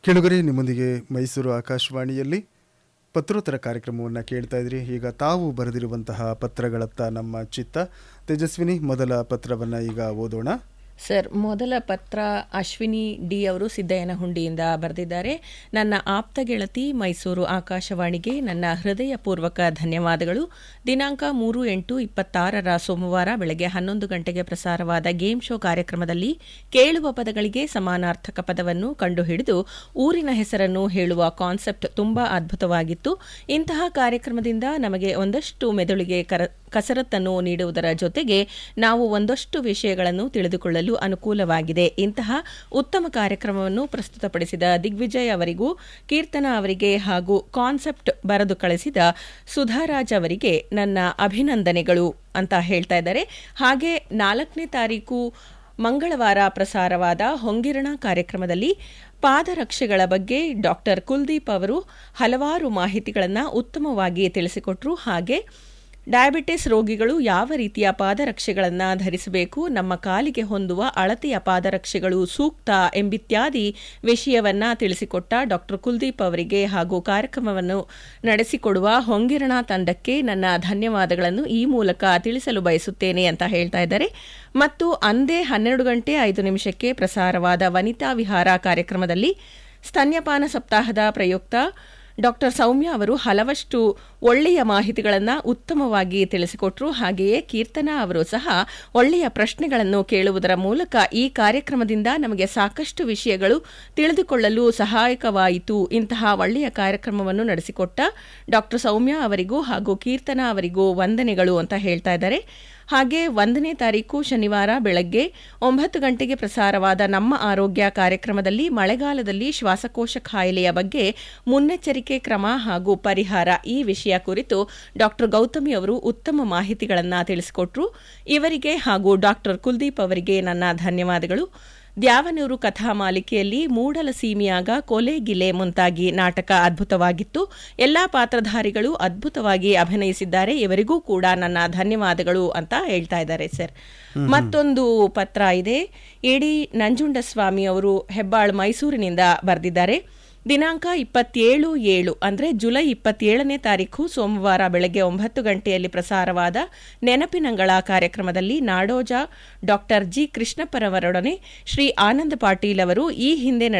ಕೆಳಗರೆ ನಿಮ್ಮೊಂದಿಗೆ ಮೈಸೂರು ಆಕಾಶವಾಣಿಯಲ್ಲಿ ಪತ್ರೋತ್ತರ ಕಾರ್ಯಕ್ರಮವನ್ನು ಕೇಳ್ತಾ ಇದ್ರಿ ಈಗ ತಾವು ಬರೆದಿರುವಂತಹ ಪತ್ರಗಳತ್ತ ನಮ್ಮ ಚಿತ್ತ ತೇಜಸ್ವಿನಿ ಮೊದಲ ಪತ್ರವನ್ನು ಈಗ ಓದೋಣ ಸರ್ ಮೊದಲ ಪತ್ರ ಅಶ್ವಿನಿ ಡಿ ಅವರು ಸಿದ್ದಯ್ಯನಹುಂಡಿಯಿಂದ ಬರೆದಿದ್ದಾರೆ ನನ್ನ ಆಪ್ತ ಗೆಳತಿ ಮೈಸೂರು ಆಕಾಶವಾಣಿಗೆ ನನ್ನ ಹೃದಯಪೂರ್ವಕ ಧನ್ಯವಾದಗಳು ದಿನಾಂಕ ಮೂರು ಎಂಟು ಇಪ್ಪತ್ತಾರರ ಸೋಮವಾರ ಬೆಳಗ್ಗೆ ಹನ್ನೊಂದು ಗಂಟೆಗೆ ಪ್ರಸಾರವಾದ ಗೇಮ್ ಶೋ ಕಾರ್ಯಕ್ರಮದಲ್ಲಿ ಕೇಳುವ ಪದಗಳಿಗೆ ಸಮಾನಾರ್ಥಕ ಪದವನ್ನು ಕಂಡುಹಿಡಿದು ಊರಿನ ಹೆಸರನ್ನು ಹೇಳುವ ಕಾನ್ಸೆಪ್ಟ್ ತುಂಬಾ ಅದ್ಭುತವಾಗಿತ್ತು ಇಂತಹ ಕಾರ್ಯಕ್ರಮದಿಂದ ನಮಗೆ ಒಂದಷ್ಟು ಮೆದುಳಿಗೆ ಕರ ಕಸರತ್ತನ್ನು ನೀಡುವುದರ ಜೊತೆಗೆ ನಾವು ಒಂದಷ್ಟು ವಿಷಯಗಳನ್ನು ತಿಳಿದುಕೊಳ್ಳಲು ಅನುಕೂಲವಾಗಿದೆ ಇಂತಹ ಉತ್ತಮ ಕಾರ್ಯಕ್ರಮವನ್ನು ಪ್ರಸ್ತುತಪಡಿಸಿದ ದಿಗ್ವಿಜಯ್ ಅವರಿಗೂ ಕೀರ್ತನ ಅವರಿಗೆ ಹಾಗೂ ಕಾನ್ಸೆಪ್ಟ್ ಬರೆದು ಕಳಿಸಿದ ಸುಧಾರಾಜ್ ಅವರಿಗೆ ನನ್ನ ಅಭಿನಂದನೆಗಳು ಅಂತ ಹೇಳ್ತಾ ಇದ್ದಾರೆ ಹಾಗೆ ನಾಲ್ಕನೇ ತಾರೀಕು ಮಂಗಳವಾರ ಪ್ರಸಾರವಾದ ಹೊಂಗಿರಣ ಕಾರ್ಯಕ್ರಮದಲ್ಲಿ ಪಾದರಕ್ಷೆಗಳ ಬಗ್ಗೆ ಡಾಕ್ಟರ್ ಕುಲ್ದೀಪ್ ಅವರು ಹಲವಾರು ಮಾಹಿತಿಗಳನ್ನು ಉತ್ತಮವಾಗಿ ತಿಳಿಸಿಕೊಟ್ರು ಹಾಗೆ ಡಯಾಬಿಟಿಸ್ ರೋಗಿಗಳು ಯಾವ ರೀತಿಯ ಪಾದರಕ್ಷೆಗಳನ್ನು ಧರಿಸಬೇಕು ನಮ್ಮ ಕಾಲಿಗೆ ಹೊಂದುವ ಅಳತೆಯ ಪಾದರಕ್ಷೆಗಳು ಸೂಕ್ತ ಎಂಬಿತ್ಯಾದಿ ವಿಷಯವನ್ನ ತಿಳಿಸಿಕೊಟ್ಟ ಡಾಕ್ಟರ್ ಕುಲ್ದೀಪ್ ಅವರಿಗೆ ಹಾಗೂ ಕಾರ್ಯಕ್ರಮವನ್ನು ನಡೆಸಿಕೊಡುವ ಹೊಂಗಿರಣ ತಂಡಕ್ಕೆ ನನ್ನ ಧನ್ಯವಾದಗಳನ್ನು ಈ ಮೂಲಕ ತಿಳಿಸಲು ಬಯಸುತ್ತೇನೆ ಅಂತ ಹೇಳ್ತಾ ಇದ್ದಾರೆ ಮತ್ತು ಅಂದೇ ಹನ್ನೆರಡು ಗಂಟೆ ಐದು ನಿಮಿಷಕ್ಕೆ ಪ್ರಸಾರವಾದ ವನಿತಾ ವಿಹಾರ ಕಾರ್ಯಕ್ರಮದಲ್ಲಿ ಸ್ತನ್ಯಪಾನ ಸಪ್ತಾಹದ ಪ್ರಯುಕ್ತ ಡಾಕ್ಟರ್ ಸೌಮ್ಯ ಅವರು ಹಲವಷ್ಟು ಒಳ್ಳೆಯ ಮಾಹಿತಿಗಳನ್ನು ಉತ್ತಮವಾಗಿ ತಿಳಿಸಿಕೊಟ್ರು ಹಾಗೆಯೇ ಕೀರ್ತನಾ ಅವರು ಸಹ ಒಳ್ಳೆಯ ಪ್ರಶ್ನೆಗಳನ್ನು ಕೇಳುವುದರ ಮೂಲಕ ಈ ಕಾರ್ಯಕ್ರಮದಿಂದ ನಮಗೆ ಸಾಕಷ್ಟು ವಿಷಯಗಳು ತಿಳಿದುಕೊಳ್ಳಲು ಸಹಾಯಕವಾಯಿತು ಇಂತಹ ಒಳ್ಳೆಯ ಕಾರ್ಯಕ್ರಮವನ್ನು ನಡೆಸಿಕೊಟ್ಟ ಡಾಕ್ಟರ್ ಸೌಮ್ಯ ಅವರಿಗೂ ಹಾಗೂ ಕೀರ್ತನಾ ಅವರಿಗೂ ವಂದನೆಗಳು ಅಂತ ಹೇಳ್ತಾ ಇದ್ದಾರೆ ಹಾಗೆ ಒಂದನೇ ತಾರೀಕು ಶನಿವಾರ ಬೆಳಗ್ಗೆ ಒಂಬತ್ತು ಗಂಟೆಗೆ ಪ್ರಸಾರವಾದ ನಮ್ಮ ಆರೋಗ್ಯ ಕಾರ್ಯಕ್ರಮದಲ್ಲಿ ಮಳೆಗಾಲದಲ್ಲಿ ಶ್ವಾಸಕೋಶ ಕಾಯಿಲೆಯ ಬಗ್ಗೆ ಮುನ್ನೆಚ್ಚರಿಕೆ ಕ್ರಮ ಹಾಗೂ ಪರಿಹಾರ ಈ ವಿಷಯ ಕುರಿತು ಡಾಕ್ಟರ್ ಗೌತಮಿ ಅವರು ಉತ್ತಮ ಮಾಹಿತಿಗಳನ್ನು ತಿಳಿಸಿಕೊಟ್ರು ಇವರಿಗೆ ಹಾಗೂ ಡಾಕ್ಟರ್ ಕುಲ್ದೀಪ್ ಅವರಿಗೆ ನನ್ನ ಧನ್ಯವಾದಗಳು ದ್ಯಾವನೂರು ಕಥಾ ಮಾಲಿಕೆಯಲ್ಲಿ ಮೂಡಲ ಸೀಮಿಯಾಗ ಕೊಲೆ ಗಿಲೆ ಮುಂತಾಗಿ ನಾಟಕ ಅದ್ಭುತವಾಗಿತ್ತು ಎಲ್ಲಾ ಪಾತ್ರಧಾರಿಗಳು ಅದ್ಭುತವಾಗಿ ಅಭಿನಯಿಸಿದ್ದಾರೆ ಇವರಿಗೂ ಕೂಡ ನನ್ನ ಧನ್ಯವಾದಗಳು ಅಂತ ಹೇಳ್ತಾ ಇದ್ದಾರೆ ಸರ್ ಮತ್ತೊಂದು ಪತ್ರ ಇದೆ ಎಡಿ ನಂಜುಂಡಸ್ವಾಮಿ ಅವರು ಹೆಬ್ಬಾಳ್ ಮೈಸೂರಿನಿಂದ ಬರೆದಿದ್ದಾರೆ ದಿನಾಂಕ ಇಪ್ಪತ್ತೇಳು ಏಳು ಅಂದರೆ ಜುಲೈ ಇಪ್ಪತ್ತೇಳನೇ ತಾರೀಕು ಸೋಮವಾರ ಬೆಳಗ್ಗೆ ಒಂಬತ್ತು ಗಂಟೆಯಲ್ಲಿ ಪ್ರಸಾರವಾದ ನೆನಪಿನಂಗಳ ಕಾರ್ಯಕ್ರಮದಲ್ಲಿ ನಾಡೋಜ ಡಾಕ್ಟರ್ ಜಿ ಕೃಷ್ಣಪ್ಪರವರೊಡನೆ ಶ್ರೀ ಆನಂದ ಪಾಟೀಲ್ ಅವರು ಈ ಹಿಂದೆ